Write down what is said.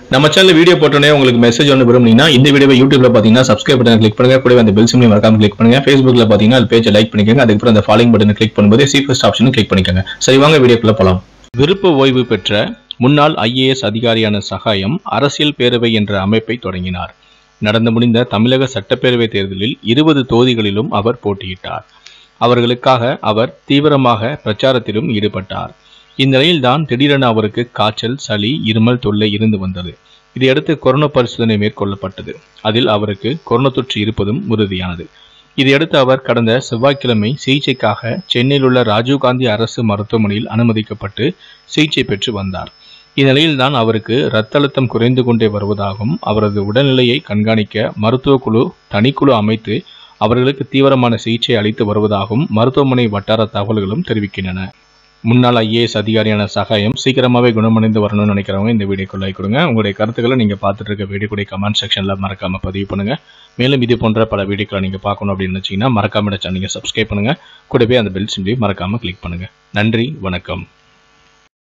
நம்ம channel video போட்டோன்னே உங்களுக்கு மெசேஜ் ஒன்று விரும்புனீங்கன்னா இந்த வீடியோவை யூடியூப்ல பார்த்தீங்கன்னா சப்ஸ்கிரைப் பட்டன் கிளிக் பண்ணுங்க கூடவே அந்த பெல் சிம்லையும் மறக்காம கிளிக் பண்ணுங்க ஃபேஸ்புக்ல பார்த்தீங்கன்னா அது பேஜை லைக் பண்ணிக்கோங்க அதுக்கப்புறம் அந்த ஃபாலோயிங் பட்டனை கிளிக் பண்ணும்போது சி ஃபர்ஸ்ட் ஆப்ஷனும் கிளிக் பண்ணிக்கோங்க சரி வாங்க வீடியோக்குள்ள போலாம் விருப்ப ஓய்வு பெற்ற முன்னாள் ஐஏஎஸ் அதிகாரியான சகாயம் அரசியல் பேரவை என்ற அமைப்பை தொடங்கினார் நடந்து முடிந்த தமிழக சட்டப்பேரவை தேர்தலில் இருபது தொகுதிகளிலும் அவர் போட்டியிட்டார் அவர்களுக்காக அவர் தீவிரமாக பிரச்சாரத்திலும் ஈடுபட்டார் இந்நிலையில்தான் திடீரென அவருக்கு காய்ச்சல் சளி இருமல் தொல்லை இருந்து வந்தது இதையடுத்து கொரோனா பரிசோதனை மேற்கொள்ளப்பட்டது அதில் அவருக்கு கொரோனா தொற்று இருப்பதும் உறுதியானது இதையடுத்து அவர் கடந்த செவ்வாய்க்கிழமை சிகிச்சைக்காக சென்னையில் உள்ள ராஜீவ்காந்தி அரசு மருத்துவமனையில் அனுமதிக்கப்பட்டு சிகிச்சை பெற்று வந்தார் இந்நிலையில்தான் அவருக்கு இரத்த அழுத்தம் குறைந்து கொண்டே வருவதாகவும் அவரது உடல்நிலையை கண்காணிக்க மருத்துவ குழு தனிக்குழு அமைத்து அவர்களுக்கு தீவிரமான சிகிச்சை அளித்து வருவதாகவும் மருத்துவமனை வட்டார தகவல்களும் தெரிவிக்கின்றன முன்னாள் ஐஏஎஸ் அதிகாரியான சகாயம் சீக்கிரமாவே குணமடைந்து வரணும்னு நினைக்கிறவங்க இந்த வீடியோக்கு லைக் கொடுங்க உங்களுடைய கருத்துக்களை நீங்க பார்த்துட்டு இருக்க வீடியோ கூட கமெண்ட் செக்ஷன்ல மறக்காம பதிவு பண்ணுங்க மேலும் இது போன்ற பல வீடியோக்களை நீங்க பார்க்கணும் அப்படின்னு நினைச்சீங்கன்னா மறக்காம சேனல் நீங்க சப்ஸ்கிரைப் பண்ணுங்க கூடவே அந்த பெல் சிம்லையும் மறக்காம கிளிக் பண்ணுங்க நன்றி வணக்கம்